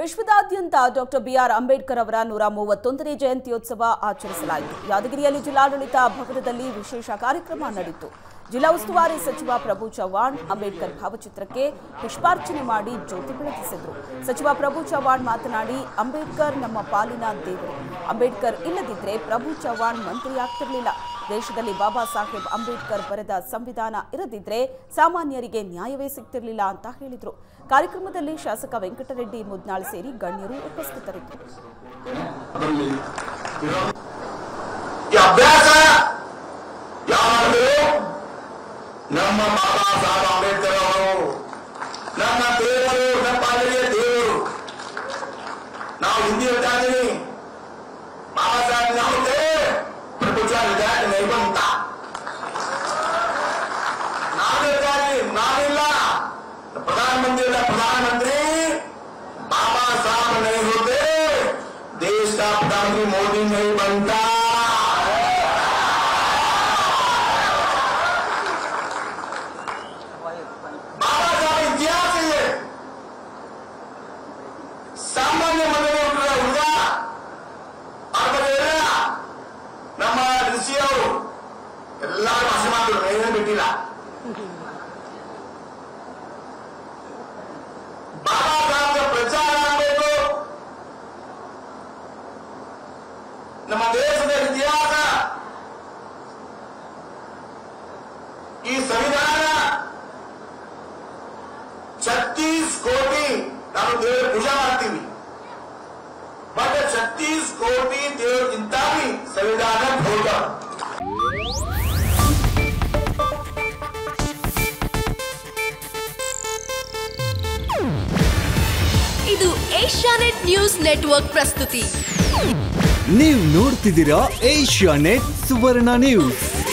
ವಿಶ್ವದಾದ್ಯಂತ doctor B R Ambedkar ಅವರ ನೂರ ಮೂವತ್ತೊಂದನೇ ಜಯಂತ್ಯೋತ್ಸವ ಆಚರಿಸಲಾಯಿತು ಯಾದಗಿರಿಯಲ್ಲಿ ಜಿಲ್ಲಾಡಳಿತ ಭವನದಲ್ಲಿ ವಿಶೇಷ ಕಾರ್ಯಕ್ರಮ ನಡೆಯಿತು ಜಿಲ್ಲಾ ಉಸ್ತುವಾರಿ ಸಚಿವ ಪ್ರಭು ಚವ್ಹಾಣ್ ಅಂಬೇಡ್ಕರ್ ಭಾವಚಿತ್ರಕ್ಕೆ ಪುಷ್ಪಾರ್ಚನೆ ಮಾಡಿ ಜ್ಯೋತಿ ಬೆಳಗಿಸಿದರು ಸಚಿವ ಪ್ರಭು ಚವ್ಹಾಣ್ ಮಾತನಾಡಿ ಅಂಬೇಡ್ಕರ್ ನಮ್ಮ ಪಾಲಿನ ದೇವರು ಅಂಬೇಡ್ಕರ್ ಇಲ್ಲದಿದ್ರೆ ಪ್ರಭು ಚವ್ಹಾಣ್ ಮಂತ್ರಿಯಾಗ್ತಿರ್ಲಿಲ್ಲ ದೇಶದಲ್ಲಿ ಬಾಬಾ ಸಾಹೇಬ್ ಅಂಬೇಡ್ಕರ್ ಬರೆದ ಸಂವಿಧಾನ ಇರದಿದ್ರೆ ಸಾಮಾನ್ಯರಿಗೆ ನ್ಯಾಯವೇ ಸಿಗ್ತಿರ್ಲಿಲ್ಲ ಅಂತ ಹೇಳಿದರು ಕಾರ್ಯಕ್ರಮದಲ್ಲಿ ಶಾಸಕ ವೆಂಕಟರೆಡ್ಡಿ ಮುದ್ನಾಳ್ ಸೇರಿ ಗಣ್ಯರು ಉಪಸ್ಥಿತರಿದ್ದರು ಅದರಲ್ಲಿ ಇರೋ ಈ ಅಭ್ಯಾಸ ಯಾರು ನಮ್ಮ ಬಾಬಾ ಸಾಹೇಬ್ ಅಂಬೇಡ್ಕರ್ ಅವರು ನಮ್ಮ ದೇವರು ನಮ್ಮ ಪಾಲಿಗೆ ದೇವರು ನಾವು ಹಿಂದಿ ಹೇಳ್ತಾ ಇದೀನಿ ಬಾಬಾ ಸಾಹೇಬ್ ಯಾವುದೇ ಪ್ರಪಂಚ ವಿಧಾನ ನೈಬಂತ ನಾವು ಹೇಳ್ತಾ ಇದೀನಿ ನಾವಿಲ್ಲ प्रधानमंत्री का प्रधानमंत्री बाबा साहब नहीं होते देश का प्रधानमंत्री मोदी नहीं बनता बाबा साहब इतिहास है ये ಸಾಮಾನ್ಯ ಮನೆಗೆ ಹುಟ್ಟಿದ ಹುಡುಗ ಅವರೆಲ್ಲ ನಮ್ಮ ಋಷಿಯವರು ಎಲ್ಲರೂ ಭಾಷೆ ಮಾಡಿದ್ರು ಏನೇನು ಬಿಟ್ಟಿಲ್ಲ ಬಾಬಾ ಸಾಹೇಬ್ ಪ್ರಚಾರ ಆಗಬೇಕು ನಮ್ಮ ದೇಶದ ಇತಿಹಾಸ ಈ ಸಂವಿಧಾನ ಛತ್ತೀಸ್ ಕೋಟಿ ನಾವು ದೇವರ ಪೂಜೆ ಮಾಡ್ತೀವಿ ಬಟ್ ಛತ್ತೀಸ್ ಕೋಟಿ ದೇವರಿಗಿಂತ ಬಿ ಸಂವಿಧಾನ ಭೋಗ ಇದು ಏಷ್ಯಾನೆಟ್ ನ್ಯೂಸ್ ನೆಟ್ವರ್ಕ್ ಪ್ರಸ್ತುತಿ ನೀವು ನೋಡ್ತಿದ್ದೀರಾ ಏಷ್ಯಾ ನೆಟ್ ಸುವರ್ಣ ನ್ಯೂಸ್